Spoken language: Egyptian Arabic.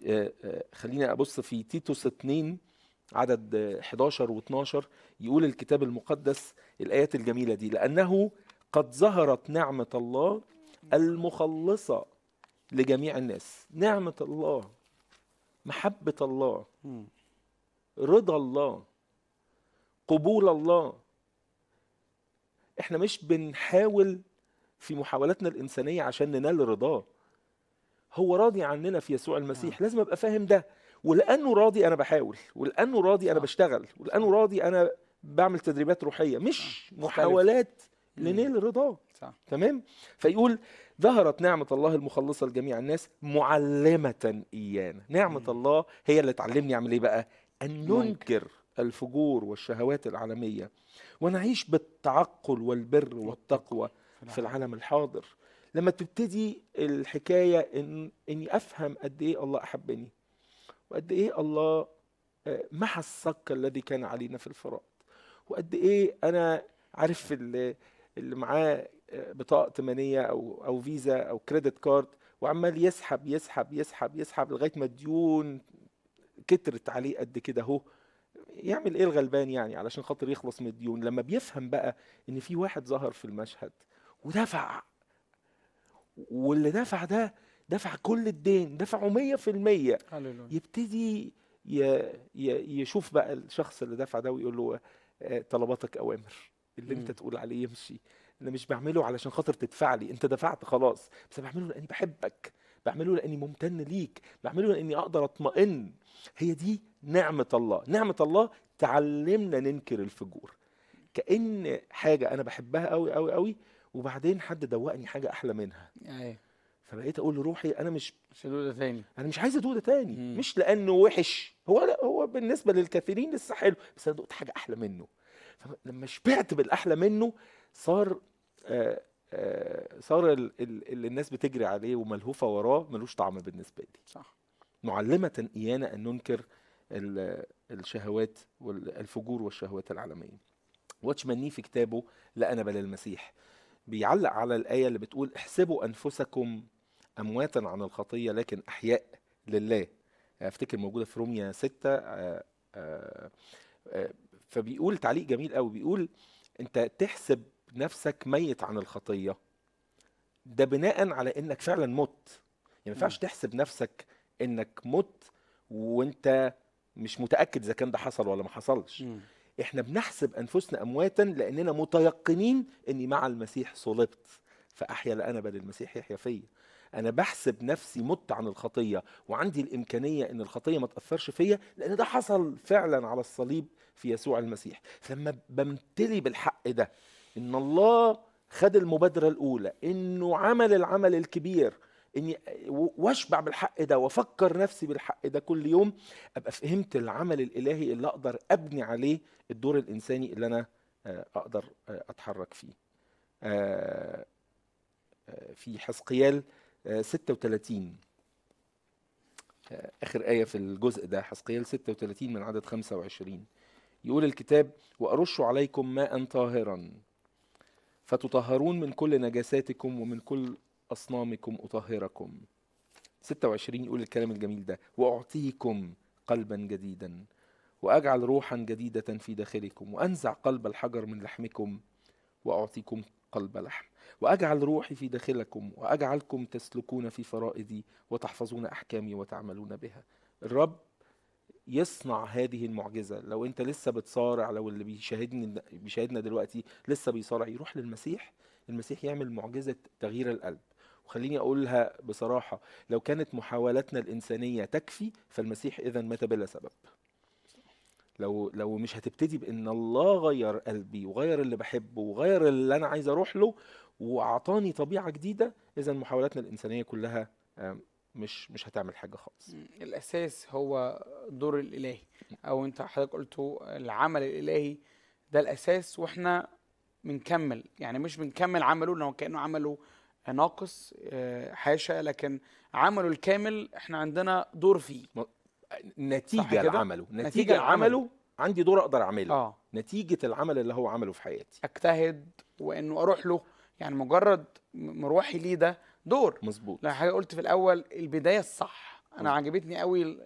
آه، آه، خليني ابص في تيتوس 2 عدد آه، 11 و12 يقول الكتاب المقدس الايات الجميله دي لانه قد ظهرت نعمه الله المخلصه لجميع الناس نعمه الله محبه الله مم. رضا الله قبول الله احنا مش بنحاول في محاولاتنا الإنسانية عشان ننال رضاه هو راضي عننا في يسوع المسيح لازم ابقى فاهم ده ولانه راضي انا بحاول ولانه راضي انا صح. بشتغل ولانه راضي انا بعمل تدريبات روحيه مش مختلف. محاولات مم. لنيل رضاه صح تمام فيقول ظهرت نعمة الله المخلصة لجميع الناس معلمة إيانا نعمة مم. الله هي اللي تعلمني أعمل إيه بقى أن ننكر. ننكر الفجور والشهوات العالمية ونعيش بالتعقل والبر والتقوى في العالم الحاضر لما تبتدي الحكاية إن إني أفهم قد إيه الله أحبني وقد إيه الله آه، محى الصك الذي كان علينا في الفراغ وقد إيه أنا عارف اللي, اللي معاه آه، بطاقة ائتمانية أو أو فيزا أو كريدت كارد وعمال يسحب يسحب يسحب يسحب لغاية ما الديون كترت عليه قد كده أهو يعمل ايه الغلبان يعني علشان خاطر يخلص من الديون لما بيفهم بقى ان في واحد ظهر في المشهد ودفع واللي دفع ده دفع كل الدين دفعه مية في المية هللويا يبتدي ي... ي... يشوف بقى الشخص اللي دفع ده ويقول له آه، طلباتك اوامر اللي انت مم. تقول عليه يمشي انا مش بعمله علشان خاطر تدفع لي انت دفعت خلاص بس أنا بعمله لاني بحبك بعمله لاني ممتن ليك بعمله لاني اقدر اطمئن هي دي نعمة الله نعمة الله تعلمنا ننكر الفجور كأن حاجة أنا بحبها قوي قوي قوي وبعدين حد دوقني حاجة أحلى منها ايوه فبقيت أقول لروحي أنا مش مش هدوء ده تاني أنا مش عايز أدوق ده تاني مم. مش لأنه وحش هو لا هو بالنسبة للكثيرين لسه حلو بس أنا دقت حاجة أحلى منه فلما شبعت بالأحلى منه صار آه آه صار ال- ال- اللي الناس بتجري عليه وملهوفة وراه ملوش طعم بالنسبة لي صح معلمة إيانا أن ننكر ال- الشهوات والفجور والشهوات العالمية واتشمني في كتابه لأنا بل المسيح بيعلق على الآية اللي بتقول احسبوا أنفسكم أمواتا عن الخطية لكن أحياء لله أفتكر موجودة في روميا 6 آه، آه، آه، فبيقول تعليق جميل قوي بيقول أنت تحسب نفسك ميت عن الخطية ده بناء على إنك فعلا مت يعني ما ينفعش تحسب نفسك إنك مت وأنت مش متأكد إذا كان ده حصل ولا ما حصلش مم. احنا بنحسب انفسنا امواتا لاننا متيقنين اني مع المسيح صلبت فاحيا لا انا بل المسيح يحيا فيا انا بحسب نفسي مت عن الخطيه وعندي الامكانيه ان الخطيه ما تاثرش فيا لان ده حصل فعلا على الصليب في يسوع المسيح فلما بمتلي بالحق ده ان الله خد المبادره الاولى انه عمل العمل الكبير اني واشبع بالحق ده وافكر نفسي بالحق ده كل يوم ابقى فهمت العمل الالهي اللي اقدر ابني عليه الدور الانساني اللي انا آه، اقدر آه، اتحرك فيه آه، آه، في حزقيال آه، 36 آه، اخر ايه في الجزء ده حزقيال 36 من عدد 25 يقول الكتاب وارش عليكم ماء طاهرا فتطهرون من كل نجاساتكم ومن كل اصنامكم اطهركم 26 يقول الكلام الجميل ده واعطيكم قلبا جديدا واجعل روحا جديده في داخلكم وانزع قلب الحجر من لحمكم واعطيكم قلب لحم واجعل روحي في داخلكم واجعلكم تسلكون في فرائضي وتحفظون احكامي وتعملون بها الرب يصنع هذه المعجزه لو انت لسه بتصارع لو اللي بيشاهدني بيشاهدنا دلوقتي لسه بيصارع يروح للمسيح المسيح يعمل معجزه تغيير القلب وخليني اقولها بصراحه لو كانت محاولاتنا الانسانيه تكفي فالمسيح اذا مات بلا سبب لو لو مش هتبتدي بان الله غير قلبي وغير اللي بحبه وغير اللي انا عايز اروح له واعطاني طبيعه جديده اذا محاولاتنا الانسانيه كلها آم، مش مش هتعمل حاجه خالص مم. الاساس هو الدور الالهي او انت حضرتك قلته العمل الالهي ده الاساس واحنا بنكمل يعني مش بنكمل عمله لو كانه عمله ناقص آه، حاشا لكن عمله الكامل احنا عندنا دور فيه صح نتيجه كده؟ لعمله نتيجة نتيجه لعمله. لعمله عندي دور اقدر اعمله اه نتيجه العمل اللي هو عمله في حياتي اجتهد وانه اروح له يعني مجرد م- مروحي ليه ده دور مظبوط لأن حاجه قلت في الاول البدايه الصح انا عجبتني قوي